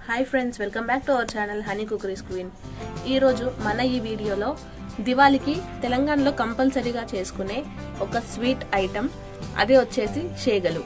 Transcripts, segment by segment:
hi friends welcome back to our channel Honey Cookeries Queen ఈరోజు మన ఈ వీడియోలో దివాళీకి తెలంగాణలో కంపల్సరీగా చేసుకునే ఒక స్వీట్ ఐటమ్ అదే వచ్చేసి షేగలు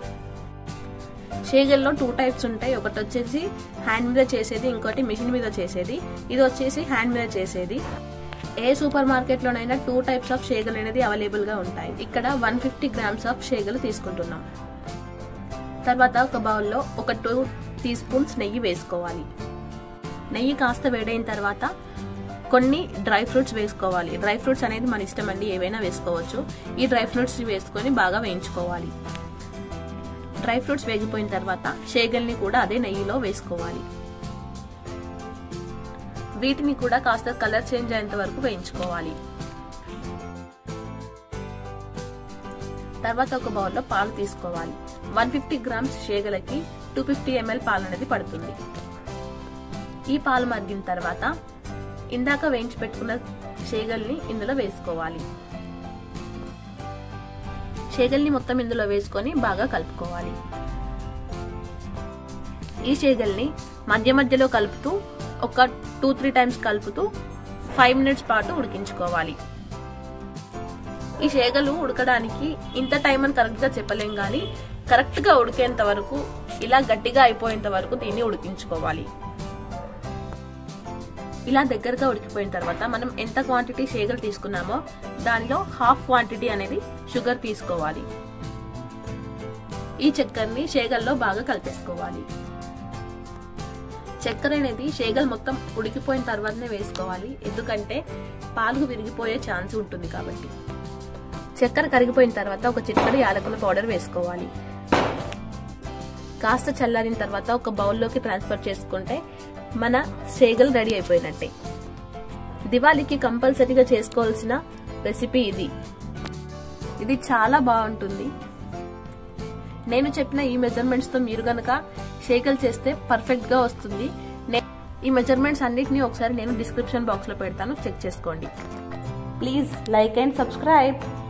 షేగల్లో టూ టైప్స్ ఉంటాయి ఒకటి వచ్చేసి హ్యాండ్ మీద చేసేది ఇంకోటి మిషన్ మీద చేసేది ఇది వచ్చేసి హ్యాండ్ మీద చేసేది ఏ సూపర్ మార్కెట్లోనైనా టూ టైప్స్ ఆఫ్ షేగలు అనేది అవైలబుల్గా ఉంటాయి ఇక్కడ వన్ ఫిఫ్టీ గ్రామ్స్ ఆఫ్ షేగలు తీసుకుంటున్నాం తర్వాత ఒక బౌల్లో ఒక టూ టీ స్పూన్స్ నెయ్యి వేసుకోవాలి నెయ్యి కాస్త వేడైన తర్వాత కొన్ని డ్రై ఫ్రూట్స్ వేసుకోవాలి డ్రై ఫ్రూట్స్ అనేది మన ఇష్టం అండి ఏవైనా వేసుకోవచ్చు ఈ డ్రై ఫ్రూట్స్ వేసుకొని బాగా వేయించుకోవాలి డ్రై ఫ్రూట్స్ వేగిపోయిన తర్వాత షేగల్ని కూడా అదే నెయ్యిలో వేసుకోవాలి వీటిని కూడా కాస్త కలర్ చేంజ్ అయ్యేంత వరకు వేయించుకోవాలి తర్వాత ఒక బౌల్లో పాలు తీసుకోవాలి వన్ ఫిఫ్టీ గ్రామ్స్ షేగలకి టూ ఫిఫ్టీ ఎంఎల్ పాలు అనేది పడుతుంది ఈ పాలు మరిగిన తర్వాత ఇందాక వేయించి పెట్టుకున్న షేగల్ని ఇందులో వేసుకోవాలి షేగల్ని మొత్తం ఇందులో వేసుకొని బాగా కలుపుకోవాలి ఈ షేగల్ని మధ్య మధ్యలో కలుపుతూ ఒక టూ త్రీ టైమ్స్ కలుపుతూ ఫైవ్ మినిట్స్ పాటు ఉడికించుకోవాలి ఈ షేగలు ఉడకడానికి ఇంత టైం అని కరెక్ట్గా చెప్పలేం కానీ కరెక్ట్గా ఉడికేంత వరకు ఇలా గట్టిగా అయిపోయేంత వరకు దీన్ని ఉడికించుకోవాలి ఇలా దగ్గరగా ఉడికిపోయిన తర్వాత మనం ఎంత క్వాంటిటీ షేగలు తీసుకున్నామో దానిలో హాఫ్ క్వాంటిటీ అనేది షుగర్ తీసుకోవాలి ఈ చక్కెరని షేగల్లో బాగా కలిపేసుకోవాలి చక్కెర అనేది షేగల్ మొత్తం ఉడికిపోయిన తర్వాతనే వేసుకోవాలి ఎందుకంటే పాలు విరిగిపోయే ఛాన్స్ ఉంటుంది కాబట్టి చక్కెర కరిగిపోయిన తర్వాత ఒక చిటికడి యాలకుల పౌడర్ వేసుకోవాలి కాస్త చల్లారిన తర్వాత ఒక బౌల్లోకి ట్రాన్స్ఫర్ చేసుకుంటే మన షేగల్ రెడీ అయిపోయినట్టే దివాళీకి కంపల్సరీగా చేసుకోవాల్సిన రెసిపీ ఇది ఇది చాలా బాగుంటుంది నేను చెప్పిన ఈ మెజర్మెంట్స్తో మీరు గనక షేకల్ చేస్తే పర్ఫెక్ట్గా వస్తుంది ఈ మెజర్మెంట్స్ అన్నిటిని ఒకసారి నేను డిస్క్రిప్షన్ బాక్స్లో పెడతాను చెక్ చేసుకోండి ప్లీజ్ లైక్ అండ్ సబ్స్క్రైబ్